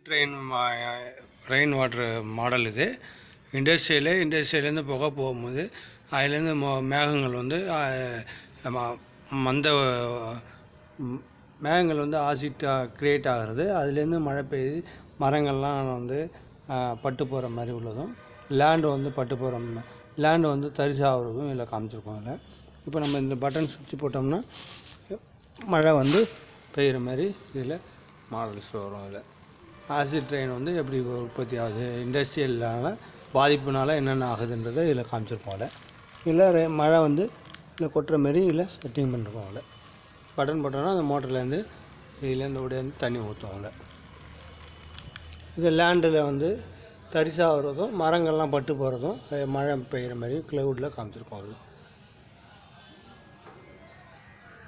train rain water model இது இண்டஸ்ட்ரியிலே இண்டஸ்ட்ரியிலேருந்து புகை போகும்போது அதுலேருந்து மோ மேகங்கள் வந்து அஹ், ம- மந்த ம், மேகங்கள் வந்து ஆசிட்டாக க்ரியேட் ஆகிறது அதுலேருந்து மழை பெய்யுது மரங்கள்லாம் வந்து அஹ், பட்டு போகிற மாதிரி உள்ளதும் லேண்டு வந்து பட்டு போகிற லேண்டு வந்து தரிசாகிறதும் இதில் காமிச்சிருக்கோம் இதில் இப்போ நம்ம இந்த பட்டன் சுவிட்ச் போட்டோம்னா மழை வந்து பெய்கிற மாதிரி இதில் மாடல்ஸ் வரும் இதில் ஆசிட் ட்ரெயின் வந்து எப்படி உற்பத்தி ஆகுது இண்டஸ்ட்ரியல்னால பாதிப்புனால என்னென்ன ஆகுதுன்றதை இதில் காமிச்சிருப்போம் அதில் இதில் ரெ- மழை வந்து இதில் கொட்டுற மாரி இதில் செட்டிங் பண்ணிருக்கோம் அதில் பட்டன் போட்டோன்னா அந்த மோட்டர்லேருந்து இதுலேருந்து ஓடியாந்து தண்ணி ஊற்றும் அதில் இது லேண்டில் வந்து தரிசாகிறதும் மரங்கள்லாம் பட்டு போகிறதும் அது மழை பெய்கிற மாதிரி க்ளவுடில் காமிச்சிருக்கோம் அது